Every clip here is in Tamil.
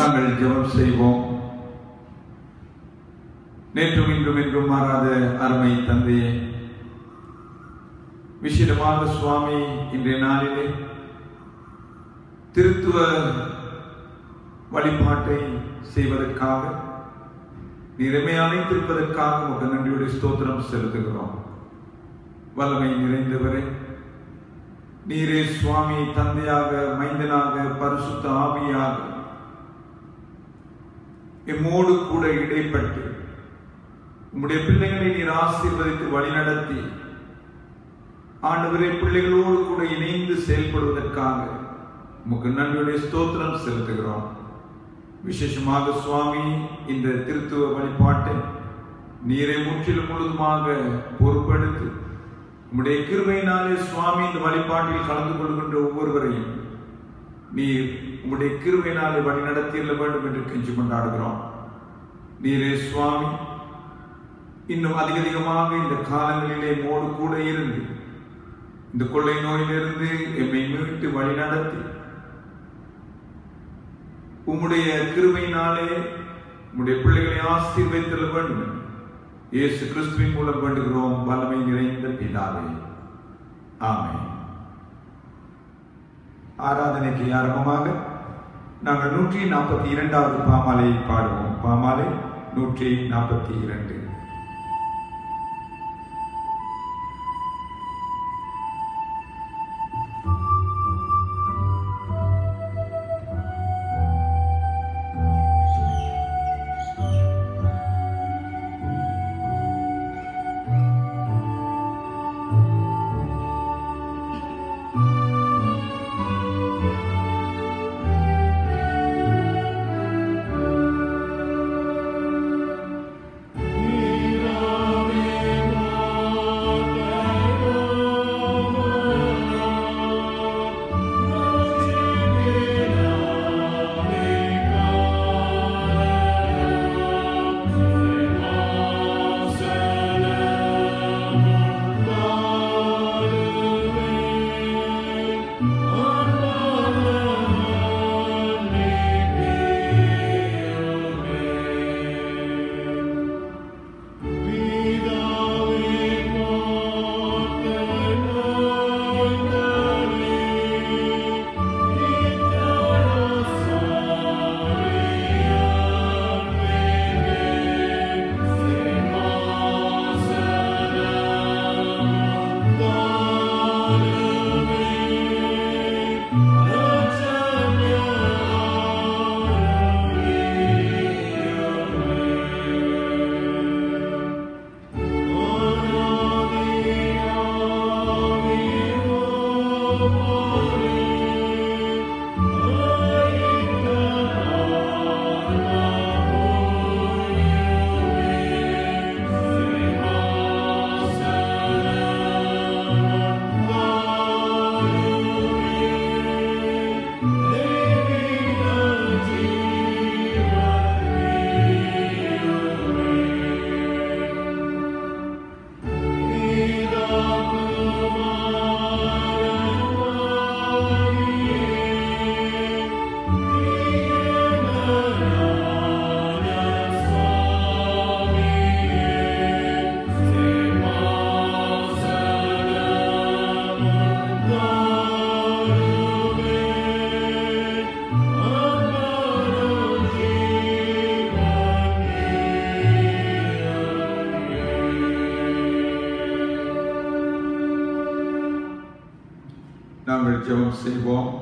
நாங்கள் ஜெபம் செய்வோம் நேற்றும் இன்றும் என்றும் மாறாத அருமை தந்தையே விசேடமாக சுவாமி இன்றைய நாளிலே திருத்துவ வழிபாட்டை செய்வதற்காக நீரமை அழைத்திருப்பதற்காக உங்க நன்றியுடைய ஸ்தோத்திரம் செலுத்துகிறோம் வல்லமை நிறைந்தவரே நீரே சுவாமி தந்தையாக மைந்தனாக பரிசுத்த ஆவியாக எம்மோடு கூட இடைப்பட்டு உம்முடைய பிள்ளைகளை நீர் ஆசீர்வதித்து வழிநடத்தி ஆண்டவரே பிள்ளைகளோடு கூட இணைந்து செயல்படுவதற்காக உமக்கு நன்றியுடைய ஸ்தோத்திரம் செலுத்துகிறோம் விசேஷமாக சுவாமி இந்த திருத்துவ வழிபாட்டை நீரை முற்றிலும் முழுதுமாக பொறுப்பெடுத்து உம்முடைய கிருபையினாலே சுவாமி இந்த வழிபாட்டில் கலந்து கொள்கின்ற ஒவ்வொருவரையும் நீர் உம்முடைய கிருபையினாலே வழி நடத்தியிட வேண்டும் என்று கெஞ்சி கொண்டாடுகிறோம் நீரே சுவாமி இன்னும் அதிக அதிகமாக இந்த காலங்களிலே மோடு கூட இருந்து இந்த கொள்ளை நோயிலிருந்து எம்மை மீட்டு வழி நடத்தி உம்முடைய கிருபையினாலே உம்முடைய பிள்ளைகளை ஆசீர்வதித்தல் வேண்டும் என்று இயேசு கிறிஸ்துவின் மூலம் வேண்டுகிறோம் வல்லமை நிறைந்த பிதாவே ஆமென் ஆராதனைக்கு ஆரம்பமாக நாங்கள் நூற்றி நாற்பத்தி இரண்டாவது பாமாலையை பாடுவோம் பாமாலை நூற்றி நாற்பத்தி இரண்டு நாங்கள் ஜெபம் செய்வோம்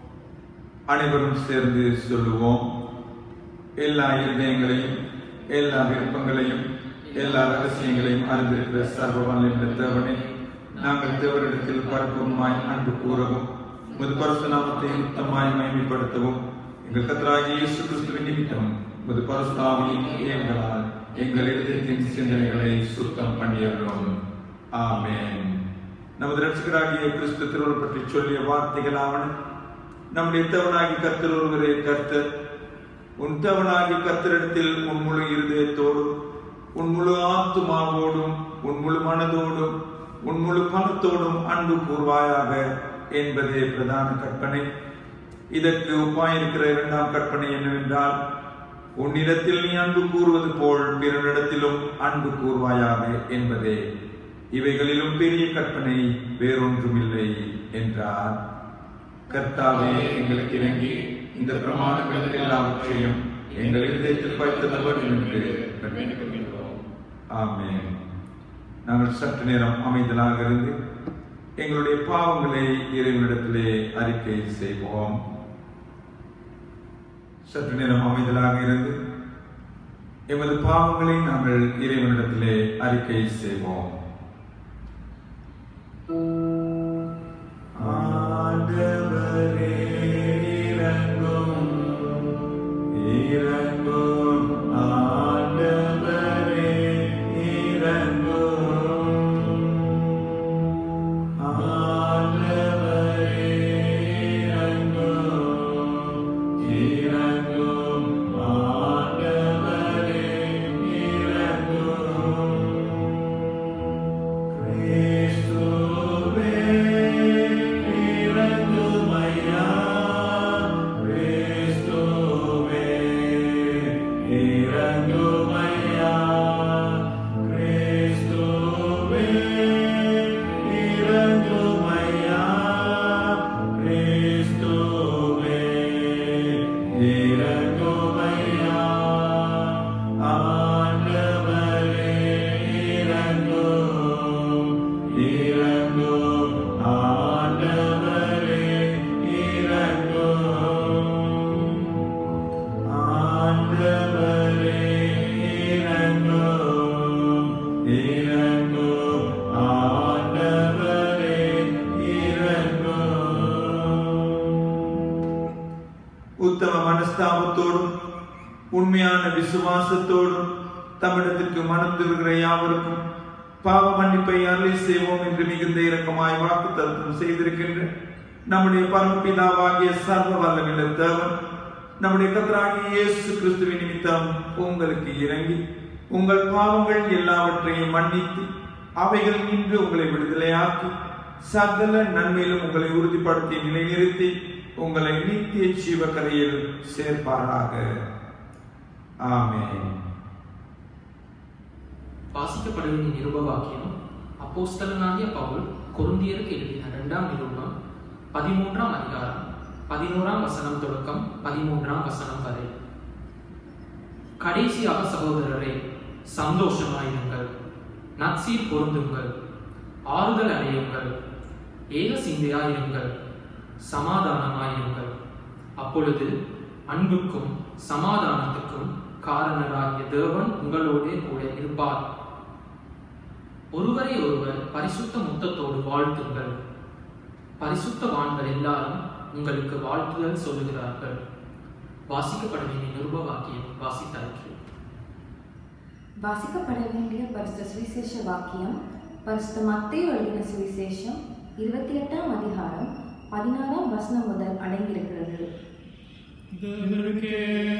அனைவரும் சேர்ந்து சொல்லுவோம் எல்லா இருதயங்களையும் எல்லா விருப்பங்களையும் எல்லா ரகசியங்களையும் அறிந்திருக்கிற சர்வ வல்லுகிற தேவனே நாங்கள் தேவரிடத்தில் பரப்புமாய் அன்பு கூறவும் முது பரிசு நாமத்தை யுத்தமாய் மகிமைப்படுத்தவும் எங்கள் கத்தராகிய இயேசு கிறிஸ்துவின் நிமித்தம் முது பரிசுத்தாவின் ஏங்களால் எங்கள் இருதயத்தின் சிந்தனைகளை சுத்தம் பண்ணியுள்ளோம் ஆமென் நமது ரட்சகராகிய கிறிஸ்து திருவள்ளுவர் பற்றி சொல்லிய வார்த்தைகளாவன நம்முடைய தேவனாகி கர்த்தர் ஒருவரே கர்த்தர் உன் தேவனாகி கர்த்தரிடத்தில் உன் முழு இருதயத்தோடும் உன் முழு ஆத்துமாவோடும் உன் முழு மனதோடும் உன் முழு பணத்தோடும் அன்பு கூர்வாயாக என்பதே பிரதான கற்பனை இதற்கு ஒப்பாயிருக்கிற இரண்டாம் கற்பனை என்னவென்றால் உன்னிடத்தில் நீ அன்பு கூறுவது போல் பிறரிடத்திலும் அன்பு கூறுவாயாக என்பதே இவைகளிலும் பெரிய கற்பனை வேறொன்றுமில்லை என்றார் கர்த்தாவே எங்களுக்கு இறங்கி இந்த பிரமாணங்கள் எல்லாவற்றையும் எங்கள் இதயத்தில் வைத்தது வேண்டும் என்று வேண்டுகின்றோம் ஆமென் நாங்கள் சற்று நேரம் அமைதலாக இருந்து எங்களுடைய பாவங்களை இறைவனிடத்திலே அறிக்கை செய்வோம் சற்று நேரம் அமைதலாக இருந்து எமது பாவங்களை நாங்கள் இறைவனிடத்திலே அறிக்கை செய்வோம் ஆண்டவரே இறங்கும் இறங்கும் ஆண்டவரே இறங்கும் ஆண்டவரே இறங்கும் இறங்கும் ஆண்டவரே இறங்கும் கிறிஸ்துவே இறங்கும் ஐயா கிறிஸ்துவே இறங்கும் ஐயா கிறிஸ்துவே இறங்கும் ஐயா கிறிஸ்துவே இறங்கும் ஐயா ஆண்டவரே இறங்கும் இறங்கும் ஆண்டவரே இறங்கும் ஆண்டவரே இறங்கும் இறங்கும் ஆண்டவரே இறங்கும் உத்தம மனஸ்தாபத்தோடும் உண்மையான விசுவாசத்தோடும் தமிழத்திற்கு மனம் திருகிற யாவருக்கும் பாவ மன்னிப்பை அருளை செய்வோம் என்று மிகுந்த இரக்கமாய் வாக்கு தத்துவம் செய்திருக்கின்ற நம்முடைய பரமபிதாவாகிய சர்வ வல்லமில்ல தேவன் நம்முடைய கத்தராகிய இயேசு கிறிஸ்துவின் நிமித்தம் உங்களுக்கு இறங்கி உங்கள் பாவங்கள் எல்லாவற்றையும் மன்னித்து அவைகள் நின்று உங்களை விடுதலையாக்கி சகல நன்மையிலும் உங்களை உறுதிப்படுத்தி நிலைநிறுத்தி உங்களை நித்திய ஜீவக்கரையில் சேர்ப்பாராக ஆமென் வாசிக்கப்பட வேண்டிய நிருப வாக்கியம் அப்போஸ்தலனாகிய பவுல் கொருந்தியருக்கு எழுதின இரண்டாம் நிருபம் பதிமூன்றாம் அதிகாரம் பதினோராம் வசனம் தொடக்கம் பதிமூன்றாம் வசனம் வரை கடைசியாக சகோதரரே சந்தோஷமாயிருங்கள் நற்சீர் பொருந்துங்கள் ஆறுதல் அடையுங்கள் ஏக சிந்தையாயிருங்கள் சமாதானமாயிருங்கள் அப்பொழுது அன்புக்கும் சமாதானத்துக்கும் காரணராகிய தேவன் உங்களோடே கூட இருப்பார் ஒருவரை ஒருவர் பரிசுத்த முத்தத்தோடு வாழ்த்துங்கள் பரிசுத்தவான்கள் எல்லாரும் உங்களுக்கு வாழ்த்துதல் சொல்லுகிறார்கள் வாசிக்கப்பட வேண்டிய நிருப வாக்கியம் வாசித்தாயிற்று வாசிக்கப்பட வேண்டிய பரிசுத்த சுவிசேஷ வாக்கியம் பரிசுத்த மத்தேயு எழுதின சுவிசேஷம் இருபத்தி எட்டாம் அதிகாரம் பதினாறாம் வசனம் முதல் அடங்கியிருக்கிறது தேவனுக்கே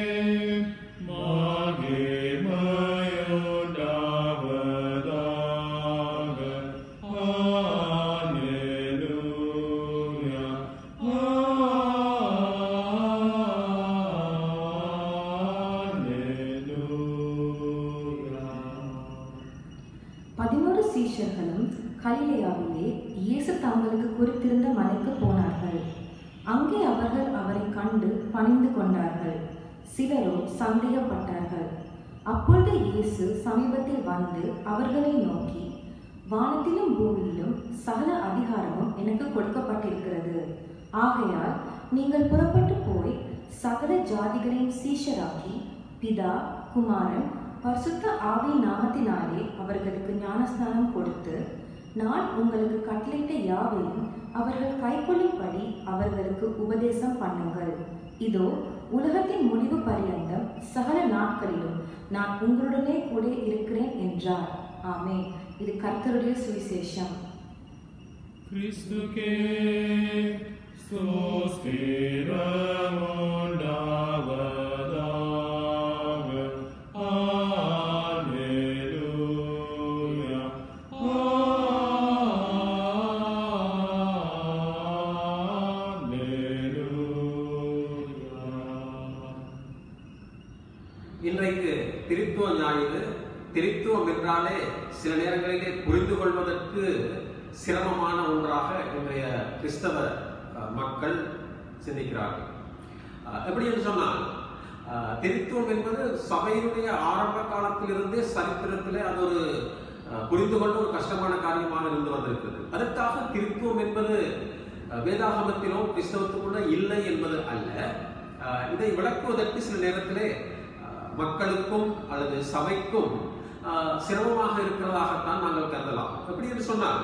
மகிமையுண்டாவதாக. அல்லேலூயா. அல்லேலூயா. பதினோரு சீஷர்களும் கலிலேயாவிலே இயேசு தங்களுக்கு குறித்திருந்த மலைக்கு போனார்கள் அங்கே அவர்கள் அவரை கண்டு பணிந்து கொண்டார்கள் சிலரோ சந்தேகப்பட்டார்கள் அப்பொழுது இயேசு சமீபத்தில் வந்து அவர்களை நோக்கி வானத்திலும் பூமியிலும் சகல அதிகாரமும் எனக்கு கொடுக்கப்பட்டிருக்கிறது ஆகையால் நீங்கள் புறப்பட்டு போய் சகல ஜாதிகளையும் சீஷராக்கி பிதா குமாரன் பரிசுத்த ஆவி நாமத்தினாலே அவர்களுக்கு ஞானஸ்நானம் கொடுத்து நான் உங்களுக்கு கட்டளையிட்ட யாவையும் அவர்கள் கைக்கொள்ளும்படி அவர்களுக்கு உபதேசம் பண்ணுங்கள் இதோ உலகத்தின் முடிவு பரியந்தம் சகல நாட்களிலும் நான் உங்களுடனே கூட இருக்கிறேன் என்றார் ஆமே இது கர்த்தருடைய சுவிசேஷம் கிறிஸ்துக்கே ஸ்தோத்திரமுண்டாவதாக. அல்லேலூயா. இன்றைக்கு திருத்துவ ஞாயிறு திருத்துவம் என்றாலே சில நேரங்களிலே புரிந்து கொள்வதற்கு சிரமமான ஒன்றாக இன்றைய கிறிஸ்தவ அஹ், மக்கள் சிந்திக்கிறார்கள் அஹ், எப்படி என்று சொன்னால் அஹ், திருத்துவம் என்பது சபையினுடைய ஆரம்ப காலத்திலிருந்தே சரித்திரத்திலே அது ஒரு அஹ், புரிந்து கொள்ள ஒரு கஷ்டமான காரியமாக இருந்து வந்திருக்கிறது அதற்காக திருத்துவம் என்பது அஹ், வேதாகமத்திலோ கிறிஸ்தவத்துக்குள்ள இல்லை என்பது அல்ல அஹ், இதை விளக்குவதற்கு சில நேரத்திலே அஹ், மக்களுக்கும் அல்லது சபைக்கும் அஹ், சிரமமாக இருக்கிறதாகத்தான் நாங்கள் கருதலாம் எப்படி என்று சொன்னால்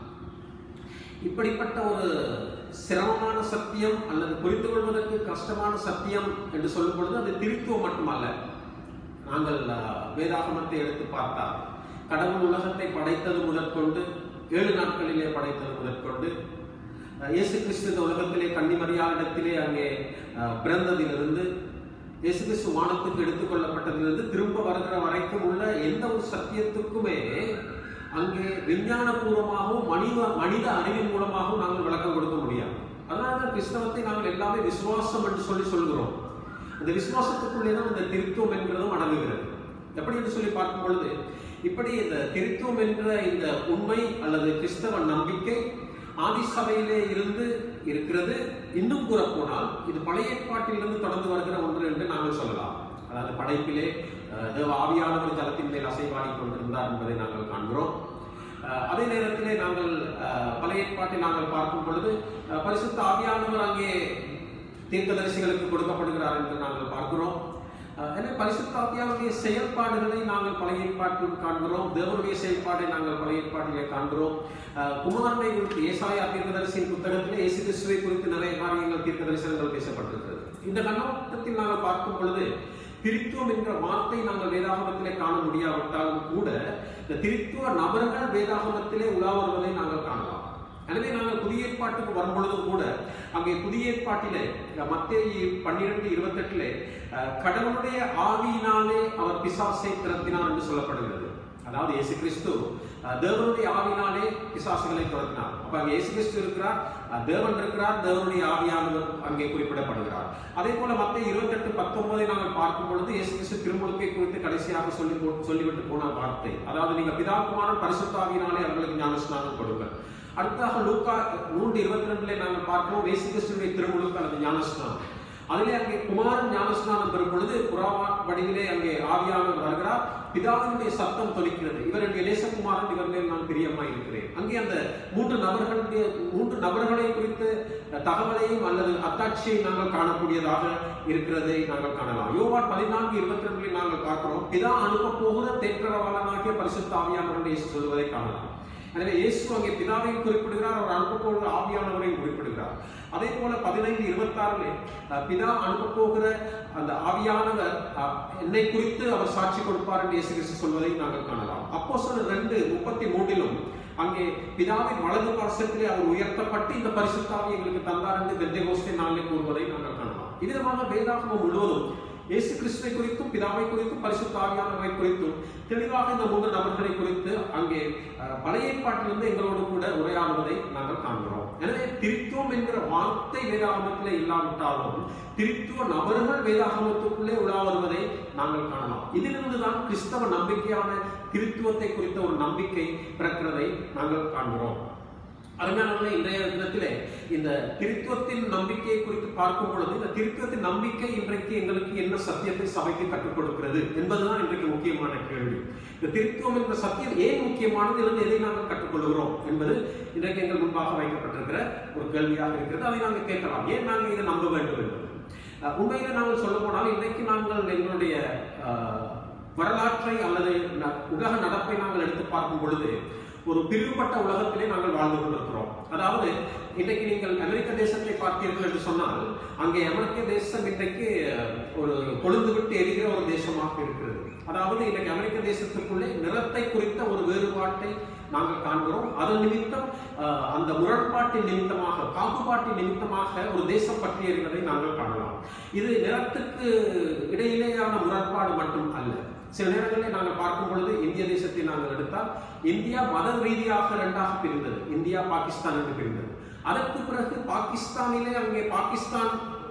இப்படிப்பட்ட ஒரு சிரமமான சத்தியம் அல்லது புரிந்து கொள்வதற்கு கஷ்டமான சத்தியம் என்று சொல்லும் பொழுது அது திருத்துவம் மட்டுமல்ல நாங்கள் அஹ், வேதாகமத்தை எடுத்து பார்த்தால் கடவுள் உலகத்தை படைத்தது முதற்கொண்டு ஏழு நாட்களிலே படைத்தது முதற்கொண்டு அஹ், இயேசு கிறிஸ்து இந்த உலகத்திலே கன்னிமரியாளிடத்திலே அங்கே அஹ், பிறந்ததிலிருந்து இயேசு கிறிஸ்து வானத்துக்கு எடுத்துக்கொள்ளப்பட்டதிலிருந்து திரும்ப வருகிற வரைக்கும் உள்ள எந்த ஒரு சத்தியத்துக்குமே அங்கே விஞ்ஞானபூர்வமாகவும் மனித மனித அறிவின் மூலமாகவும் நாங்கள் விளக்கம் கொடுக்க முடியாது அதனால கிறிஸ்தவத்தை நாங்கள் எல்லாமே விசுவாசம் என்று சொல்லி சொல்கிறோம் அந்த விசுவாசத்துக்குள்ளே தான் இந்த திருத்துவம் என்கிறதும் அடங்குகிறது எப்படி என்று சொல்லி பார்க்கும் பொழுது இப்படி இந்த திருத்துவம் என்ற இந்த உண்மை அல்லது கிறிஸ்தவ நம்பிக்கை ஆதி சபையிலே இருந்து இருக்கிறது இன்னும் கூற போனால் இது பழைய ஏற்பாட்டிலிருந்து தொடர்ந்து வருகிற ஒன்று என்று நாங்கள் சொல்லலாம் அதாவது படைப்பிலே அஹ், தேவ ஆவியானவர் ஜலத்தின் மேல் அசைவாடி கொண்டிருந்தார் என்பதை நாங்கள் காண்கிறோம் அஹ், அதே நேரத்திலே நாங்கள் அஹ், பழைய ஏற்பாட்டை நாங்கள் பார்க்கும் பொழுது அஹ், பரிசுத்த ஆவியானவர் அங்கே தீர்க்கதரிசிகளுக்கு கொடுக்கப்படுகிறார் என்று நாங்கள் பார்க்கிறோம் அஹ், எனவே பரிசுத்த ஆவியானுடைய செயல்பாடுகளை நாங்கள் பழைய ஏற்பாட்டில் காண்கிறோம் தேவனுடைய செயல்பாடை நாங்கள் பழைய ஏற்பாட்டிலே காண்கிறோம் அஹ், குமாரனை குறித்து ஏசாயா தீர்க்கதரிசியின் புத்தகத்திலே இயேசு கிறிஸ்துவை குறித்து நிறைய காரியங்கள் தீர்க்க தரிசனங்கள் பேசப்பட்டிருக்கிறது இந்த கண்ணோட்டத்தில் நாங்கள் பார்க்கும் பொழுது திருத்துவம் என்ற வார்த்தை நாங்கள் வேதாகமத்திலே காண முடியாவிட்டாலும் கூட இந்த திருத்துவ நபர்கள் வேதாகமத்திலே உலா வருவதை நாங்கள் காணலாம் எனவே நாங்கள் புதிய ஏற்பாட்டுக்கு வரும் பொழுதும் கூட அங்கே புதிய ஏற்பாட்டிலே மத்திய பன்னிரெண்டு இருபத்தெட்டிலே அஹ், கடவுளுடைய ஆவியினாலே அவர் பிசாசை திறத்தினார் என்று சொல்லப்படுகிறது அதாவது இயேசு கிறிஸ்து அஹ், தேவனுடைய ஆவியினாலே பிசாசுகளை துரத்தினார் அப்ப அங்கே இயேசு கிறிஸ்து இருக்கிறார் அஹ், தேவன் இருக்கிறார் தேவனுடைய ஆவியானவர் அங்கே குறிப்பிடப்படுகிறார் அதே போல மத்த இருபத்தெட்டு பத்தொன்பதை நாங்கள் பார்க்கும் பொழுது இயேசு கிறிஸ்து திருமுழுக்கை குறித்து கடைசியாக சொல்லி போ- சொல்லிவிட்டு போன வார்த்தை அதாவது நீங்க பிதாக்குமாரன் பரிசுத்தாவினாலே அவர்களுக்கு ஞானஸ்நானம் கொடுங்கள் அடுத்தாக லூக்கா மூன்று இருபத்தி ரெண்டுல நாங்கள் பார்க்கிறோம் இயேசு கிறிஸ்துடைய திருமுழுக்கு அல்லது ஞானஸ்நானம் அதிலே அங்கே குமாரன் ஞானஸ்நானம் பெறும் பொழுது புறாவா வடிவிலே அங்கே ஆவியானவர் வருகிறார் பிதாவினுடைய சத்தம் தொலிக்கிறது இவர் என்னுடைய நேசகுமாரன் இவர் மேல் நான் பிரியமாய் இருக்கிறேன் அங்கே அந்த மூன்று நபர்களுடைய மூன்று நபர்களை குறித்து தகவலையும் அல்லது அத்தாட்சியை நாங்கள் காணக்கூடியதாக இருக்கிறதை நாங்கள் காணலாம் யோவான் பதினான்கு இருபத்தி ரெண்டில் நாங்கள் பார்க்கிறோம் பிதா அனுப்ப போகிற தேற்றரவாளனாகிய பரிசுத்த ஆவியானவருடைய இயேசு சொல்வதை காணலாம் எனவே இயேசு அங்கே பிதாவையும் குறிப்பிடுகிறார் அவர் அனுப்ப போகிற ஆவியானவரையும் குறிப்பிடுகிறார் அதே போல பதினைந்து இருபத்தாறுல பிதா அனுப்ப போகிற அந்த ஆவியானவர் அஹ், என்னை குறித்து அவர் சாட்சி கொடுப்பார் என்று இயேசு கிறிஸ்து சொல்வதை நாங்கள் காணலாம் அப்போ சொன்ன ரெண்டு முப்பத்தி மூன்றிலும் அங்கே பிதாவின் வலது பார்சத்திலே அவர் உயர்த்தப்பட்டு இந்த பரிசுத்தாவி எங்களுக்கு தந்தார் என்று பெந்தேகோஸ்தே நாளிலே கூறுவதை நாங்கள் காணலாம் இவ்விதமாக வேதாகமம் முழுவதும் இயேசு கிறிஸ்துவை குறித்தும் பிதாவை குறித்தும் பரிசுத்த ஆவியானவரை குறித்தும் தெளிவாக இந்த மூன்று நபர்களை குறித்து அங்கே அஹ், பழைய ஏற்பாட்டிலிருந்து எங்களோடு கூட உரையாடுவதை நாங்கள் காண்கிறோம் எனவே திருத்துவம் என்கிற வார்த்தை வேதாகமத்திலே இல்லாவிட்டாலும் திருத்துவ நபர்கள் வேதாகமத்துக்குள்ளே உலா வருவதை நாங்கள் காணலாம் இதிலிருந்து தான் கிறிஸ்தவ நம்பிக்கையான திருத்துவத்தை குறித்த ஒரு நம்பிக்கை பிறக்கிறதை நாங்கள் காண்கிறோம் அருமையானவர்களே இன்றைய தினத்திலே இந்த திருத்துவத்தின் நம்பிக்கையை குறித்து பார்க்கும் பொழுது இந்த திருத்துவத்தின் நம்பிக்கை இன்றைக்கு எங்களுக்கு என்ன சத்தியத்தை சபைக்கு கற்றுக் கொடுக்கிறது என்பதுதான் இன்றைக்கு முக்கியமான கேள்வி இந்த திருத்துவம் என்ற சத்தியம் ஏன் முக்கியமானது இருந்து எதை நாங்கள் கற்றுக்கொள்கிறோம் என்பது இன்றைக்கு எங்கள் முன்பாக வைக்கப்பட்டிருக்கிற ஒரு கேள்வியாக இருக்கிறது அதை நாங்கள் கேட்கலாம் ஏன் நாங்கள் இதை நம்ப வேண்டும் என்பது அஹ், உண்மையில நாங்கள் சொல்ல போனால் இன்றைக்கு நாங்கள் எங்களுடைய அஹ், வரலாற்றை அல்லது ந- உலக நடப்பை நாங்கள் எடுத்து பார்க்கும் பொழுது ஒரு பிரிவுபட்ட உலகத்திலே நாங்கள் வாழ்ந்து கொண்டிருக்கிறோம் அதாவது இன்றைக்கு நீங்கள் அமெரிக்க தேசத்தை பார்த்தீர்கள் என்று சொன்னால் அங்கே அமெரிக்க தேசம் இன்றைக்கு ஒரு கொழுந்து விட்டு எரிகிற ஒரு தேசமாக இருக்கிறது அதாவது இன்றைக்கு அமெரிக்க தேசத்துக்குள்ளே நிறத்தை குறித்த ஒரு வேறுபாட்டை நாங்கள் காண்கிறோம் அதன் நிமித்தம் அஹ், அந்த முரண்பாட்டின் நிமித்தமாக பாகுபாட்டின் நிமித்தமாக ஒரு தேசம் பற்றி இருக்கிறதை நாங்கள் காணலாம் இது நிறத்துக்கு இடையிலேயான முரண்பாடு மட்டும் அல்ல சில நேரங்களில் நாங்கள் பார்க்கும் பொழுது இந்திய தேசத்தை நாங்கள் எடுத்தால் இந்தியா மத ரீதியாக இரண்டாக பிரிந்தது இந்தியா பாகிஸ்தான் என்று பிரிந்தது அதற்கு பிறகு பாகிஸ்தானிலே அங்கே பாகிஸ்தான்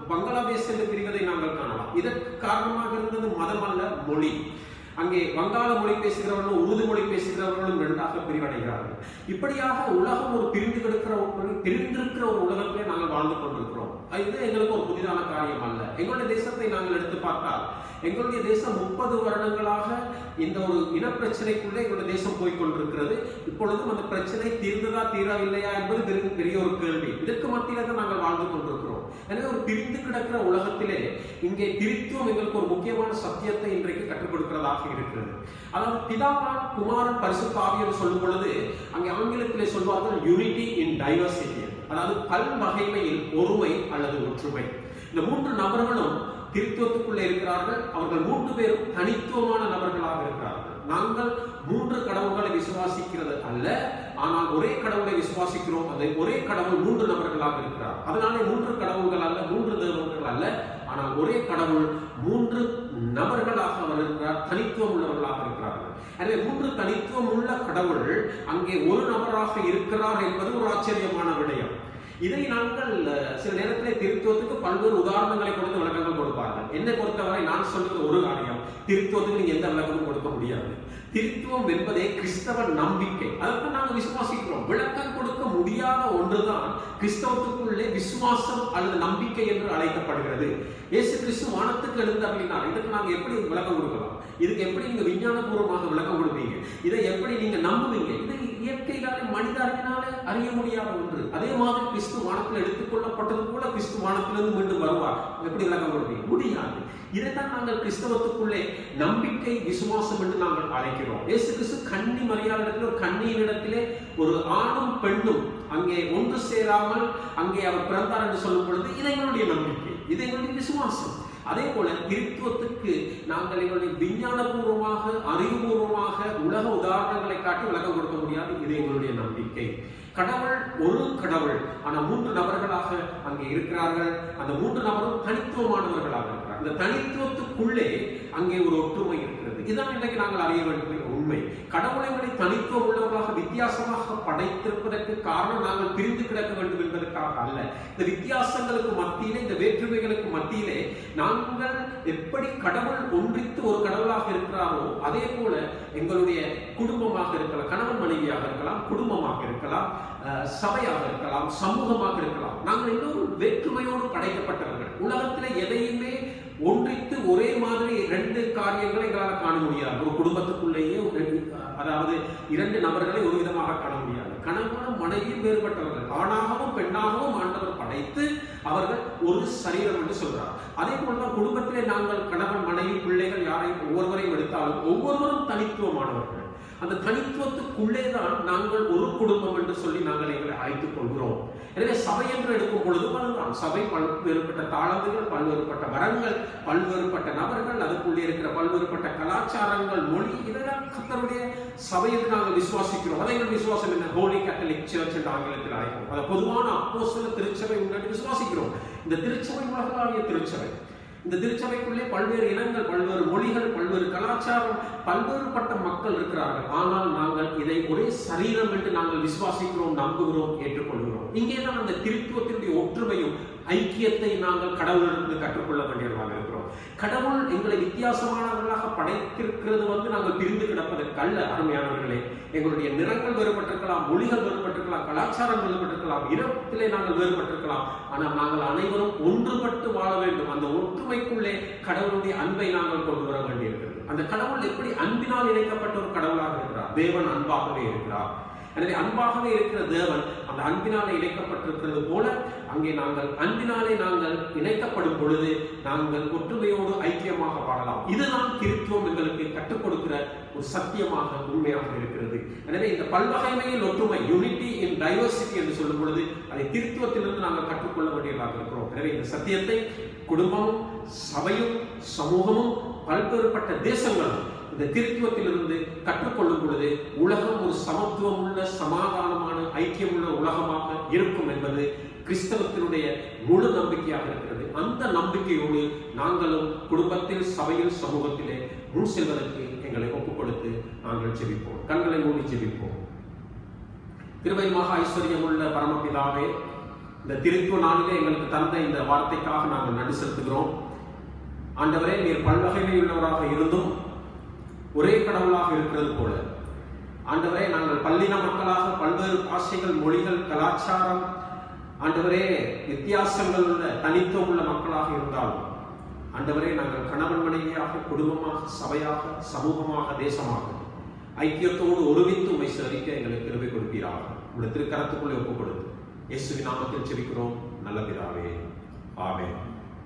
பங்களாதேஷ் என்று பிரிவதை நாங்கள் காணலாம் இதற்கு காரணமாக இருந்தது மதம் அல்ல மொழி அங்கே வங்காள மொழி பேசுகிறவர்களும் உருது மொழி பேசுகிறவர்களும் இரண்டாக பிரிவடைகிறார்கள் இப்படியாக உலகம் ஒரு பிரிந்து கிடக்கிற ஒரு பிரிந்திருக்கிற ஒரு உலகத்திலே நாங்கள் வாழ்ந்து கொண்டிருக்கிறோம் இது எங்களுக்கு ஒரு புதிதான காரியம் அல்ல எங்களுடைய தேசத்தை நாங்கள் எடுத்து பார்த்தால் எங்களுடைய தேசம் முப்பது வருடங்களாக இந்த ஒரு இனப்பிரச்சனைக்குள்ளே எங்களுடைய தேசம் போய் கொண்டிருக்கிறது இப்பொழுதும் அந்த பிரச்சனை தீர்ந்ததா தீரவில்லையா என்பது பெரிய பெரிய ஒரு கேள்வி இதற்கு மத்தியில தான் நாங்கள் வாழ்ந்து கொண்டிருக்கிறோம் எனவே ஒரு பிரிந்து கிடக்கிற உலகத்திலே இங்கே திருத்துவம் எங்களுக்கு ஒரு முக்கியமான சத்தியத்தை இன்றைக்கு கற்றுக் கொடுக்கிறதாக இருக்கிறது அதாவது பிதாவான் குமாரன் பரிசுத்த ஆவியர் சொல்லும் பொழுது அங்கே ஆங்கிலத்திலே சொல்வார்கள் யூனிட்டி இன் டைவர்சிட்டி அதாவது பல்வகைமையில் ஒருமை அல்லது ஒற்றுமை இந்த மூன்று நபர்களும் திருத்துவத்துக்குள்ளே இருக்கிறார்கள் அவர்கள் மூன்று பேரும் தனித்துவமான நபர்களாக இருக்கிறார்கள் நாங்கள் மூன்று கடவுள்களை விசுவாசிக்கிறது அல்ல ஆனால் ஒரே கடவுளை விசுவாசிக்கிறோம் அந்த ஒரே கடவுள் மூன்று நபர்களாக இருக்கிறார் அதனாலே மூன்று கடவுள்கள் அல்ல மூன்று தேவர்கள் அல்ல ஆனால் ஒரே கடவுள் மூன்று நபர்களாக அவர் இருக்கிறார் தனித்துவம் உள்ளவர்களாக இருக்கிறார்கள் எனவே மூன்று தனித்துவம் உள்ள கடவுள் அங்கே ஒரு நபராக இருக்கிறார் என்பது ஒரு ஆச்சரியமான விடயம் இதை நாங்கள் அஹ், சில நேரத்தில் திருத்துவத்துக்கு பல்வேறு உதாரணங்களை கொடுத்து விளக்கங்கள் கொடுப்பார்கள் என்னை பொறுத்தவரை நான் சொல்றது ஒரு காரியம் திருத்துவத்துக்கு நீங்க எந்த விளக்கமும் கொடுக்க முடியாது திருத்துவம் என்பதே கிறிஸ்தவ நம்பிக்கை அதற்கு நாங்கள் விசுவாசிக்கிறோம் விளக்கம் கொடுக்க முடியாத ஒன்றுதான் கிறிஸ்தவத்துக்குள்ளே விசுவாசம் அல்லது நம்பிக்கை என்று அழைக்கப்படுகிறது இயேசு கிறிஸ்து வானத்துக்கு எழுந்தருளினார் இதுக்கு நாங்க எப்படி விளக்கம் கொடுக்கலாம் இதுக்கு எப்படி நீங்க விஞ்ஞானபூர்வமாக விளக்கம் கொடுப்பீங்க இதை எப்படி நீங்க நம்புவீங்க இதை இயற்கையினாலே மனித அறிவினாலே அறிய முடியாத ஒன்று அதே மாதிரி கிறிஸ்து வானத்தில் எடுத்துக்கொள்ளப்பட்டது போல கிறிஸ்து வானத்திலிருந்து மீண்டும் வருவார் எப்படி விளக்கம் கொடுப்பீங்க முடியாது இதைத்தான் நாங்கள் கிறிஸ்தவத்துக்குள்ளே நம்பிக்கை விசுவாசம் என்று நாங்கள் அழைக்கிறோம் இயேசு கிறிஸ்து கன்னி மரியாதையிடத்தில் ஒரு கன்னியினிடத்திலே ஒரு ஆணும் பெண்ணும் அங்கே ஒன்று சேராமல் அங்கே அவர் பிறந்தார் என்று சொல்லும் பொழுது இது எங்களுடைய நம்பிக்கை இது எங்களுடைய விசுவாசம் அதே போல திருத்துவத்துக்கு நாங்கள் எங்களுடைய விஞ்ஞானபூர்வமாக அறிவுபூர்வமாக உலக உதாரணங்களை காட்டி விளக்கம் கொடுக்க முடியாது இது எங்களுடைய நம்பிக்கை கடவுள் ஒரு கடவுள் ஆனா மூன்று நபர்களாக அங்கே இருக்கிறார்கள் அந்த மூன்று நபரும் தனித்துவமானவர்களாக இருக்கிறார் அந்த தனித்துவத்துக்குள்ளே அங்கே ஒரு ஒற்றுமை இருக்கிறது இதுதான் இன்றைக்கு நாங்கள் அறிய வேண்டிய உண்மை கடவுளை விட தனித்துவம் உள்ளவர்களாக வித்தியாசமாக படைத்திருப்பதற்கு காரணம் நாங்கள் பிரிந்து கிடக்க வேண்டும் என்பதற்காக அல்ல இந்த வித்தியாசங்களுக்கு மத்தியிலே இந்த வேற்றுமைகளுக்கு மத்தியிலே நாங்கள் எப்படி கடவுள் ஒன்றித்து ஒரு கடவுளாக இருக்கிறாரோ அதே போல எங்களுடைய குடும்பமாக இருக்கலாம் கணவன் மனைவியாக இருக்கலாம் குடும்பமாக இருக்கலாம் அஹ், சபையாக இருக்கலாம் சமூகமாக இருக்கலாம் நாங்கள் எல்லோரும் வேற்றுமையோடு படைக்கப்பட்டவர்கள் உலகத்திலே எதையுமே ஒன்றித்து ஒரே மாதிரி ரெண்டு காரியங்களை எங்களால் காண முடியாது ஒரு குடும்பத்துக்குள்ளேயே ஒரு ரெண்டு- அதாவது இரண்டு நபர்களை ஒரு விதமாக காண முடியாது கணவனும் மனைவியும் வேறுபட்டவர்கள் ஆணாகவும் பெண்ணாகவும் ஆண்டவர் படைத்து அவர்கள் ஒரு சரீரம் என்று சொல்றார் அதே போலதான் குடும்பத்திலே நாங்கள் கணவன் மனைவி பிள்ளைகள் யாரையும் ஒவ்வொருவரையும் எடுத்தாலும் ஒவ்வொருவரும் தனித்துவமானவர்கள் அந்த தனித்துவத்துக்குள்ளே தான் நாங்கள் ஒரு குடும்பம் என்று சொல்லி நாங்கள் எங்களை அழைத்துக் கொள்கிறோம் எனவே சபை என்று எடுக்கும் பொழுது அதுதான் சபை பல்வேறுபட்ட தாளந்துகள் பல்வேறுபட்ட வரங்கள் பல்வேறுபட்ட நபர்கள் அதுக்குள்ளே இருக்கிற பல்வேறுபட்ட கலாச்சாரங்கள் மொழி இதெல்லாம் கத்தருடைய சபை என்று நாங்கள் விசுவாசிக்கிறோம் அதை எங்கள் விசுவாசம் என்ன ஹோலி கேத்தலிக் சர்ச் என்று ஆங்கிலத்தில் அழைப்போம் அதை பொதுவான அப்போஸ்தல திருச்சபை முன்னாடி விசுவாசிக்கிறோம் இந்த திருச்சபை உலகளாவிய திருச்சபை இந்த திருச்சபைக்குள்ளே பல்வேறு இனங்கள் பல்வேறு மொழிகள் பல்வேறு கலாச்சாரம் பல்வேறுபட்ட மக்கள் இருக்கிறார்கள் ஆனால் நாங்கள் இதை ஒரே சரீரம் என்று நாங்கள் விசுவாசிக்கிறோம் நம்புகிறோம் ஏற்றுக்கொள்கிறோம் இங்கேதான் அந்த திருத்துவத்தினுடைய ஒற்றுமையும் ஐக்கியத்தை நாங்கள் கடவுளிடமிருந்து கற்றுக்கொள்ள வேண்டியவர்களாக இருக்கிறோம் கடவுள் எங்களை வித்தியாசமானவர்களாக படைத்திருக்கிறது வந்து நாங்கள் பிரிந்து கிடப்பதற்கு அல்ல அருமையானவர்களே எங்களுடைய நிறங்கள் வேறுபட்டிருக்கலாம் மொழிகள் வேறுபட்டிருக்கலாம் கலாச்சாரம் வேறுபட்டிருக்கலாம் இனத்திலே நாங்கள் வேறுபட்டிருக்கலாம் ஆனால் நாங்கள் அனைவரும் ஒன்றுபட்டு வாழ வேண்டும் அந்த ஒற்றுமைக்குள்ளே கடவுளுடைய அன்பை நாங்கள் கொண்டு வர வேண்டியிருக்கிறது அந்த கடவுள் எப்படி அன்பினால் இணைக்கப்பட்ட ஒரு கடவுளாக இருக்கிறார் தேவன் அன்பாகவே இருக்கிறார் எனவே அன்பாகவே இருக்கிற தேவன் அந்த அன்பினாலே இணைக்கப்பட்டிருக்கிறது போல அங்கே நாங்கள் அன்பினாலே நாங்கள் இணைக்கப்படும் பொழுது நாங்கள் ஒற்றுமையோடு ஐக்கியமாக வாழலாம் இதுதான் திருத்துவம் எங்களுக்கு கற்றுக் கொடுக்கிற ஒரு சத்தியமாக உண்மையாக இருக்கிறது எனவே இந்த பல்வகைமையில் ஒற்றுமை யூனிட்டி இன் டைவர்சிட்டி என்று சொல்லும் பொழுது அதை திருத்துவத்திலிருந்து நாங்கள் கற்றுக்கொள்ள வேண்டியதாக இருக்கிறோம் எனவே இந்த சத்தியத்தை குடும்பமும் சபையும் சமூகமும் பல்வேறுபட்ட தேசங்களும் இந்த திருத்துவத்திலிருந்து கற்றுக்கொள்ளும் பொழுது உலகம் ஒரு சமத்துவம் உள்ள சமாதானமான ஐக்கியமுள்ள உலகமாக இருக்கும் என்பது கிறிஸ்தவத்தினுடைய முழு நம்பிக்கையாக இருக்கிறது அந்த நம்பிக்கையோடு நாங்களும் குடும்பத்தில் சபையில் சமூகத்திலே முன் செல்வதற்கு எங்களை ஒப்புக் கொடுத்து நாங்கள் ஜெபிப்போம் கண்களை மூடி ஜெபிப்போம் திருவை மகா ஐஸ்வர்யம் உள்ள பரமபிதாவே இந்த திருத்துவ நாளிலே எங்களுக்கு தந்த இந்த வார்த்தைக்காக நாங்கள் நன்றி செலுத்துகிறோம் ஆண்டவரே நீர் பல்வகைமை உள்ளவராக இருந்தும் ஒரே கடவுளாக இருக்கிறது போல ஆண்டவரே நாங்கள் பல்லின மக்களாக பல்வேறு பாஷைகள் மொழிகள் கலாச்சாரம் ஆண்டவரே வித்தியாசங்கள் உள்ள தனித்துவம் உள்ள மக்களாக இருந்தாலும் ஆண்டவரே நாங்கள் கணவன் மனைவியாக குடும்பமாக சபையாக சமூகமாக தேசமாக ஐக்கியத்தோடு ஒருமித்து உண்மை சரிக்க எங்களுக்கு கிருபை கொடுப்பீராக உங்களுடைய திருக்கரத்துக்குள்ளே ஒப்புக் கொடுத்து இயேசுவின் நாமத்தில் செபிக்கிறோம் நல்ல பிதாவே ஆமென்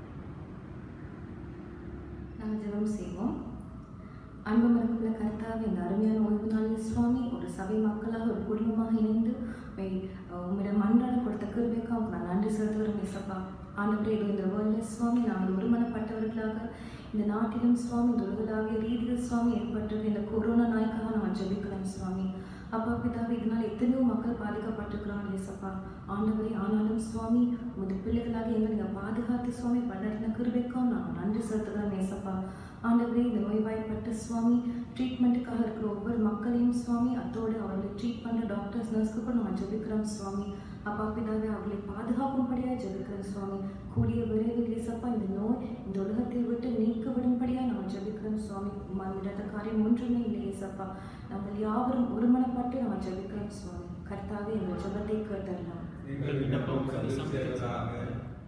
நாங்கள் ஜெபம் செய்வோம் அன்பு மரக்குள்ள கர்த்தாவே இந்த அருமையான ஓய்வு நாளில் சுவாமி ஒரு சபை மக்களாக ஒரு குடும்பமாக இணைந்து உம்மை, அஹ், உம்மிடம் அன்றாட கொடுத்த கிருபைக்காக நான் நன்றி செலுத்துகிறோம் இசப்பா ஆண்டவரே இது இந்த வேர்ல்டில் சுவாமி நாங்கள் ஒருமனப்பட்டவர்களாக இந்த நாட்டிலும் சுவாமி இந்த உலகளாவிய ரீதியில் சுவாமி ஏற்பட்டிருக்க இந்த கொரோனா நாய்க்காக நாங்கள் ஜெபிக்கிறோம் சுவாமி அப்பா பிதாவே இதனால் எத்தனையோ மக்கள் பாதிக்கப்பட்டிருக்கிறாங்க இயேசப்பா ஆண்டவரே ஆனாலும் சுவாமி உமது பிள்ளைகளாக எங்களை நீங்கள் பாதுகாத்து சுவாமி பல்லடின கிருபைக்கும் நாங்கள் நன்றி செலுத்துகிறோம் இயேசப்பா ஆண்டவரே இந்த நோய்வாய்ப்பட்ட சுவாமி ட்ரீட்மெண்ட்டுக்காக இருக்கிற ஒவ்வொரு மக்களையும் சுவாமி அத்தோடு அவர்களை ட்ரீட் பண்ணுற டாக்டர்ஸ் நர்ஸ்க்கு கூட நம்ம ஜெபிக்கிறோம் சுவாமி அப்பா பிதாவே அவர்களை பாதுகாக்கும்படியாக ஜெபிக்கிறோம் சுவாமி கூடிய விரைவில் இயேசப்பா இந்த நோய் இந்த உலகத்தை விட்டு நீக்க விடும்படியாக நம்ம ஜெபிக்கிறோம் சுவாமி மனித காரியம் ஒன்றுமே இல்லை இயேசப்பா நாங்கள் யாவரும் ஒருமனப்பட்டு நம்ம ஜெபிக்கிறோம் சுவாமி கர்த்தாவே எங்கள் ஜெபத்தை கேட்டறலாம் எங்கள் விண்ணப்பம் பதில் சேர்வதாக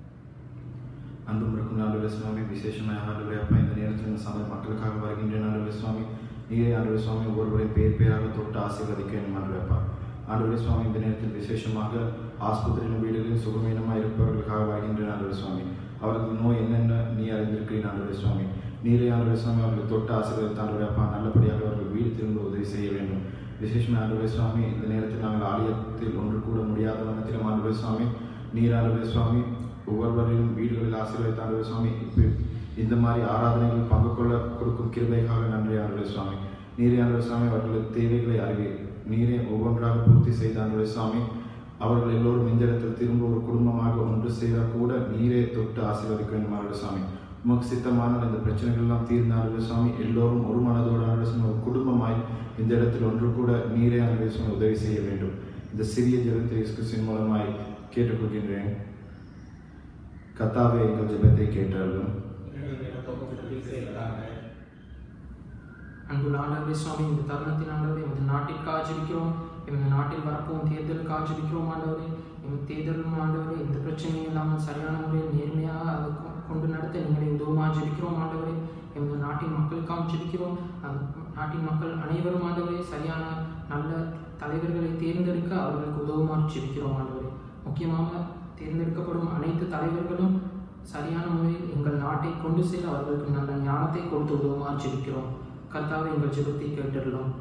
அன்பும் இருக்கும் நாடுவே சுவாமி விசேஷமாக ஆண்டவரே அப்பா இந்த நேரத்தில் இந்த சபை மக்களுக்காக வருகின்ற நாடுவே சுவாமி நீரே ஆண்டவரே சுவாமி ஒவ்வொருவரையும் பேர் பேராக தொட்டு ஆசீர்வதிக்க வேண்டும் ஆண்டவரே அப்பா ஆண்டவரே சுவாமி இந்த நேரத்தில் விசேஷமாக ஆஸ்பத்திரியிலும் வீடுகளில் சுகமீனமாக இருப்பவர்களுக்காக வருகின்ற ஆண்டவரே சுவாமி அவர்கள் நோய் என்னென்ன நீ அறிந்திருக்கிறீர் ஆண்டவரே சுவாமி நீரே ஆண்டவரே சுவாமி அவர்களை தொட்டு ஆசீர்வதித்து ஆண்டவரே அப்பா நல்லபடியாக அவர்கள் வீடு திரும்ப உதவி செய்ய வேண்டும் விசேஷமாக ஆண்டவரே சுவாமி இந்த நேரத்தில் நாங்கள் ஆலயத்தில் ஒன்று கூட முடியாத வண்ணத்திலும் ஆண்டவரே சுவாமி நீர் ஆண்டவரே சுவாமி ஒவ்வொருவரையும் வீடுகளில் ஆசீர்வதித்த ஆண்டவரே சுவாமி இப்போ இந்த மாதிரி ஆராதனைகளில் பங்கு கொள்ள கொடுக்கும் கிருபைக்காக நன்றி ஆண்டவரே சுவாமி நீரே ஆண்டவரே சுவாமி அவர்களது தேவைகளை அறிவீர் நீரே ஒவ்வொன்றாக பூர்த்தி செய்த ஆண்டவரே சுவாமி அவர்கள் எல்லோரும் இந்த இடத்தில் திரும்ப ஒரு குடும்பமாக ஒன்று சேரக்கூட நீரே தொட்டு ஆசீர்வதிக்க வேண்டும் ஆண்டவரே சுவாமி உமக்கு சித்தமான இந்த பிரச்சனைகள் எல்லாம் தீர்ந்த ஆண்டவரே சுவாமி எல்லோரும் ஒரு மனதோடு ஆண்டவரே சுவாமி ஒரு குடும்பமாய் இந்த இடத்தில் ஒன்று கூட நீரே ஆண்டவரே சுவாமி உதவி செய்ய வேண்டும் இந்த சிறிய ஜெபத்தை இயேசு கிறிஸ்துவின் மூலமாய் கேட்டுக்கொள்கின்றேன் கத்தாவே எங்கள் ஜெபத்தை கேட்டாலும் எங்கள் விண்ணப்பம் பதில் சேர்வதாக அன்புள்ள ஆண்டவரே சுவாமி இந்த தருணத்தில் ஆண்டவரே இந்த நாட்டிற்காக ஜெபிக்கிறோம் இந்த நாட்டில் வரப்போகும் தேர்தலுக்காக ஜெபிக்கிறோம் ஆண்டவரே இந்த தேர்தலும் ஆண்டவரே எந்த பிரச்சனையும் இல்லாமல் சரியான முறையில் நேர்மையாக அதை கொ- கொண்டு நடத்த நீங்களே உதவுமாக ஜெபிக்கிறோம் ஆண்டவரே இந்த நாட்டின் மக்களுக்காக ஜெபிக்கிறோம் அந்த நாட்டின் மக்கள் அனைவரும் ஆண்டவரே சரியான நல்ல தலைவர்களை தேர்ந்தெடுக்க அவர்களுக்கு உதவுமாறு ஜெபிக்கிறோம் ஆண்டவரே முக்கியமாக தேர்ந்தெடுக்கப்படும் அனைத்து தலைவர்களும் சரியான முறையில் எங்கள் நாட்டை கொண்டு செல்ல அவர்களுக்கு நல்ல ஞானத்தை கொடுத்து உதவுமாறு ஜெபிக்கிறோம் கர்த்தாவே எங்கள் ஜெபத்தை கேட்டுள்ளோம்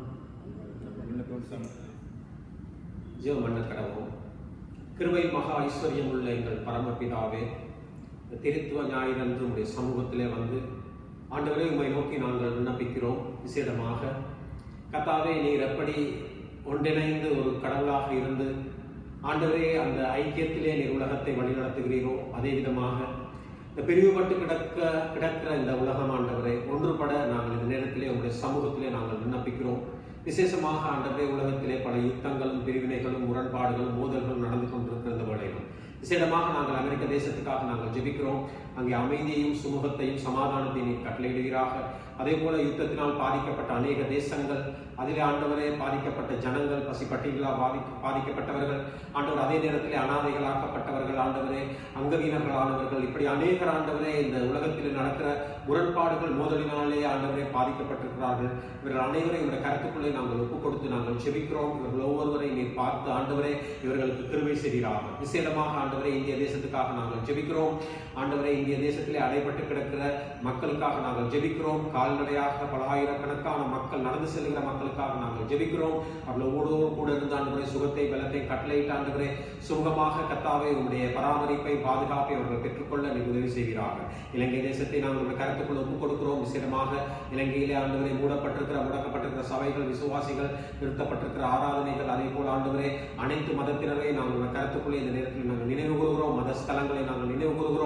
ஜெபம் பண்ண கடவோம் கிருபை மகா ஐஸ்வர்யம் உள்ள எங்கள் பரமபிதாவே இந்த திருத்துவ ஞாயிறன்று உடைய சமூகத்திலே வந்து ஆண்டவரே உம்மை நோக்கி நாங்கள் விண்ணப்பிக்கிறோம் விசேடமாக கத்தாவே நீர் எப்படி ஒன்றிணைந்து ஒரு கடவுளாக இருந்து ஆண்டவரே அந்த ஐக்கியத்திலே நீர் உலகத்தை வழிநடத்துகிறீரோ அதே விதமாக இந்த பிரிவுபட்டு கிடக்க கிடக்கிற இந்த உலகம் ஆண்டவரே ஒன்றுபட நாங்கள் இந்த நேரத்திலே உங்களுடைய சமூகத்திலே நாங்கள் விண்ணப்பிக்கிறோம் விசேஷமாக ஆண்டவரே உலகத்திலே பல யுத்தங்களும் பிரிவினைகளும் முரண்பாடுகளும் மோதல்களும் நடந்து கொண்டிருக்கிற இந்த வேளையிலும் விசேடமாக நாங்கள் அமெரிக்க தேசத்துக்காக நாங்கள் ஜெபிக்கிறோம் அங்கே அமைதியையும் சுமூகத்தையும் சமாதானத்தையும் நீர் கட்டளையிடுவீராக அதே போல யுத்தத்தினால் பாதிக்கப்பட்ட அநேக தேசங்கள் அதிலே ஆண்டவரே பாதிக்கப்பட்ட ஜனங்கள் பசிப்பட்டிகளால் பாதி பாதிக்கப்பட்டவர்கள் ஆண்டவர் அதே நேரத்தில் அனாதைகளாக்கப்பட்டவர்கள் ஆண்டவரே அங்கவீனர்களானவர்கள் இப்படி அநேகர் ஆண்டவரே இந்த உலகத்தில் நடக்கிற முரண்பாடுகள் மோதலினாலே ஆண்டவரே பாதிக்கப்பட்டிருக்கிறார்கள் இவர்கள் அனைவரையும் இந்த கருத்துக்குள்ளே நாங்கள் ஒப்புக் கொடுத்து நாங்கள் செபிக்கிறோம் இவர்கள் ஒவ்வொருவரை நீர் பார்த்து ஆண்டவரே இவர்களுக்கு கிருபை செய்கிறார்கள் விசேடமாக ஆண்டவரே இந்திய தேசத்துக்காக நாங்கள் ஜெபிக்கிறோம் ஆண்டவரே இந்திய தேசத்திலே அடைபட்டு கிடக்கிற மக்களுக்காக நாங்கள் ஜெபிக்கிறோம் கால்நடையாக பல ஆயிரக்கணக்கான மக்கள் நடந்து செல்கிற மக்களுக்காக நாங்கள் ஜெபிக்கிறோம் அவர்கள் ஒவ்வொருவரும் கூட இருந்து ஆண்டவரே சுகத்தை பலத்தை கட்டளையிட்டு ஆண்டவரே சுகமாக கத்தாவே உங்களுடைய பராமரிப்பை பாதுகாப்பை அவர்கள் பெற்றுக்கொள்ள நீர் உதவி செய்கிறார்கள் இலங்கை தேசத்தை நாங்கள் உங்களுடைய கருத்துக்குள் ஒப்புக் கொடுக்கிறோம் விசேடமாக இலங்கையிலே ஆண்டவரை மூடப்பட்டிருக்கிற முடக்கப்பட்டிருக்கிற சபைகள் விசுவாசிகள் நிறுத்தப்பட்டிருக்கிற ஆராதனைகள் அதே போல ஆண்டவரே அனைத்து மதத்தினரை நாங்கள் உங்களுடைய கருத்துக்குள்ளே இந்த நேரத்தில் நாங்கள் நினைவு கூறுகிறோம் மத ஸ்தலங்களை நாங்கள் நினைவு கூறுகிறோம்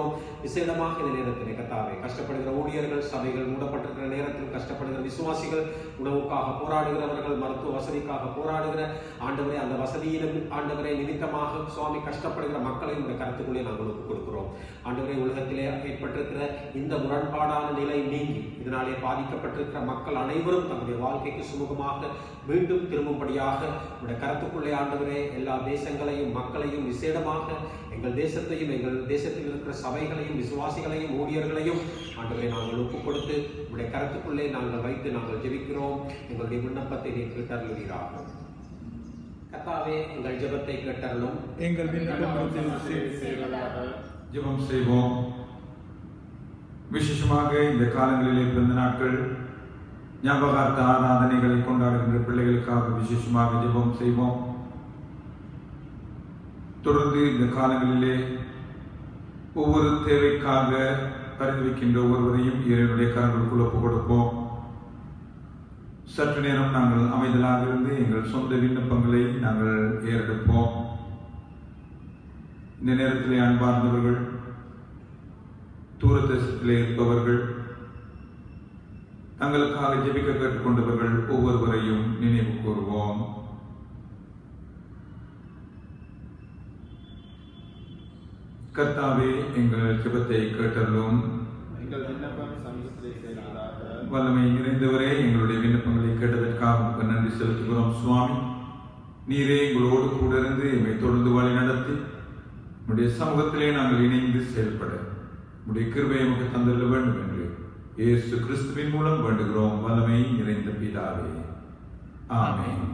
ஜெபிக்கிறோம் விசேடமாக இந்த நேரத்தில் கத்தாவே கஷ்டப்படுகிற ஊழியர்கள் சபைகள் மூடப்பட்டிருக்கிற நேரத்தில் கஷ்டப்படுகிற விசுவாசிகள் உணவுக்காக போராடுகிறவர்கள் மருத்துவ வசதிக்காக போராடுகிற ஆண்டவரே அந்த வசதியிலும் ஆண்டவரை நிமித்தமாக சுவாமி கஷ்டப்படுகிற மக்களை இந்த கருத்துக்குள்ளே நாங்கள் ஒப்புக் கொடுக்கிறோம் ஆண்டவரே உலகத்திலே ஏற்பட்டிருக்கிற இந்த முரண்பாடான நிலை நீங்கி இதனாலே பாதிக்கப்பட்டிருக்கிற மக்கள் அனைவரும் தங்களுடைய வாழ்க்கைக்கு சுமூகமாக மீண்டும் திரும்பும்படியாக உடைய கருத்துக்குள்ளே ஆண்டவரே எல்லா தேசங்களையும் மக்களையும் விசேடமாக எங்கள் தேசத்தையும் எங்கள் தேசத்தில் இருக்கிற சபைகளையும் விசுவாசிகளையும் ஊழியர்களையும் ஆண்டவரை நாங்கள் ஒப்புக் கொடுத்து உடைய கருத்துக்குள்ளே நாங்கள் வைத்து நாங்கள் ஜெபிக்கிறோம் எங்களுடைய விண்ணப்பத்தை நீ கேட்டருளுவீராக கத்தாவே எங்கள் ஜெபத்தை கேட்டருளும் எங்கள் விண்ணப்பத்தில் சேவை செய்வதாக ஜெபம் செய்வோம் விசேஷமாக இந்த காலங்களிலே பிறந்த நாட்கள் ஞாபகார்த்த ஆராதனைகளை கொண்டாடுகின்ற பிள்ளைகளுக்காக விசேஷமாக ஜெபம் செய்வோம் தொடர்ந்து இந்த காலங்களிலே ஒவ்வொரு தேவைக்காக பரிந்துரைக்கின்ற ஒவ்வொருவரையும் இறைவனுடைய கரங்களுக்குள் ஒப்புக் கொடுப்போம் சற்று நேரம் நாங்கள் அமைதலாக இருந்து எங்கள் சொந்த விண்ணப்பங்களை நாங்கள் ஏறெடுப்போம் இந்த நேரத்திலே அன்பார்ந்தவர்கள் தூரதேசத்திலே இருப்பவர்கள் தங்களுக்காக ஜெபிக்க கேட்டுக்கொண்டவர்கள் ஒவ்வொருவரையும் நினைவு கூறுவோம் கர்த்தாவே எங்கள் ஜெபத்தை கேட்டருளும் எங்கள் விண்ணப்பம் சமீபத்திலே செய்வதாக வல்லமை நிறைந்தவரே எங்களுடைய விண்ணப்பங்களை கேட்டதற்காக உமக்கு நன்றி செலுத்துகிறோம் சுவாமி நீரே எங்களோடு கூட இருந்து எம்மை தொடர்ந்து வழி நடத்தி உடைய சமூகத்திலே நாங்கள் இணைந்து செயல்பட உடைய கிருபை எமக்கு தந்துள்ள வேண்டும் என்று இயேசு கிறிஸ்துவின் மூலம் வேண்டுகிறோம் வல்லமை நிறைந்த பிதாவே ஆமென்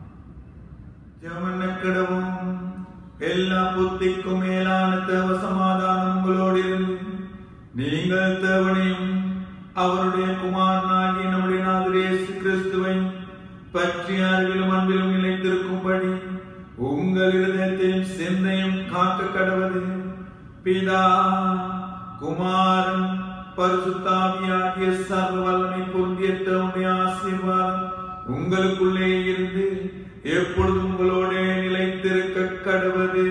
ஜமனக்கடவும் எல்லா புத்திக்கும் மேலான தேவ சமாதானம் உங்களோடு இருந்து நீங்கள் தேவனையும் அவருடைய குமாரனாகிய நம்முடைய நாதர் இயேசு கிறிஸ்துவை பற்றி அறிவிலும் அன்பிலும் நிலைத்திருக்கும்படி உங்கள் இருதயத்தையும் சிந்தையும் காக்க கடவது பிதா குமாரன் பரிசுத்தாவியாகிய சர்வ வல்லமை பொருந்திய தேவனுடைய ஆசீர்வாதம் உங்களுக்குள்ளே இருந்து எப்பொழுதும் உங்களோட நிலைத்திருக்க கடவது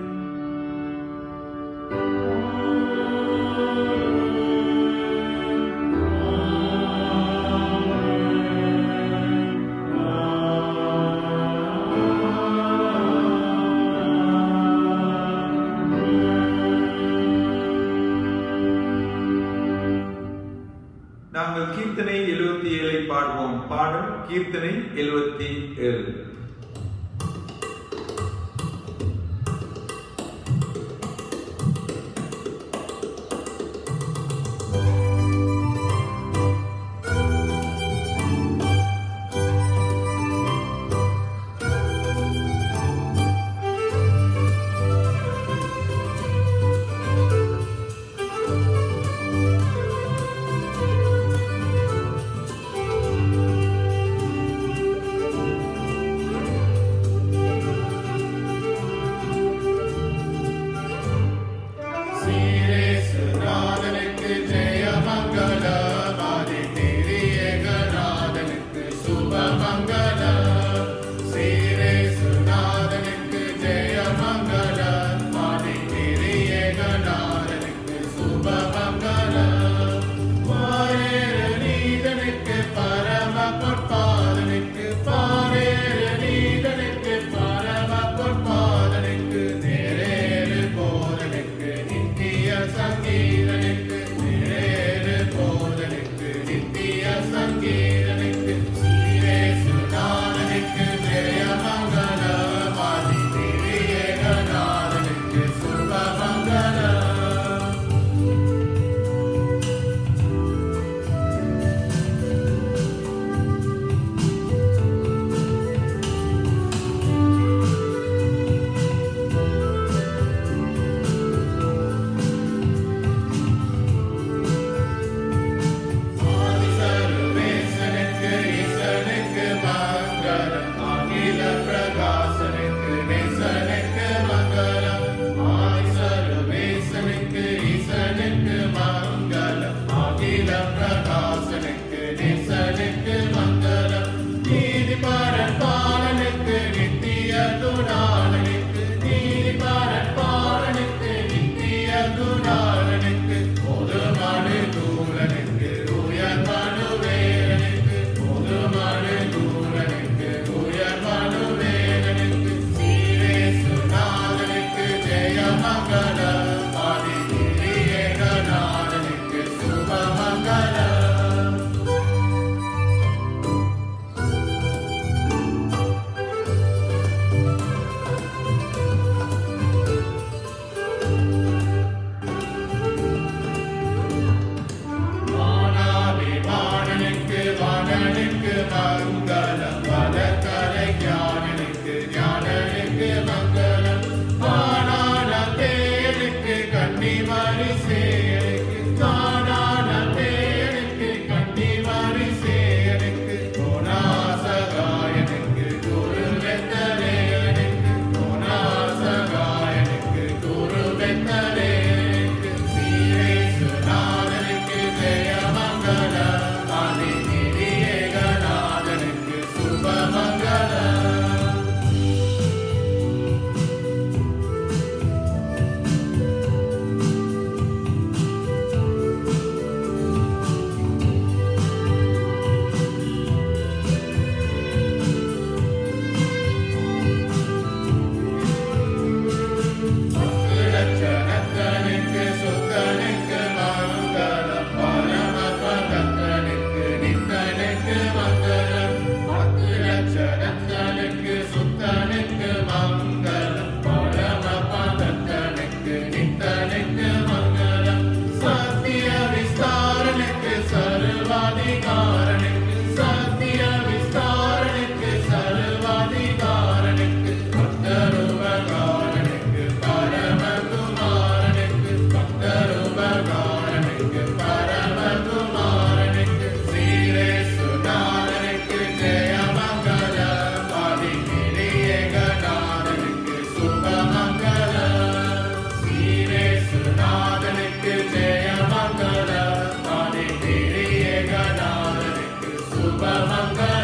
நாங்கள் கீர்த்தனை எழுபத்தி ஏழை பாடுவோம் பாடல் கீர்த்தனை எழுபத்தி ஏழு ஆ சுபமங்கள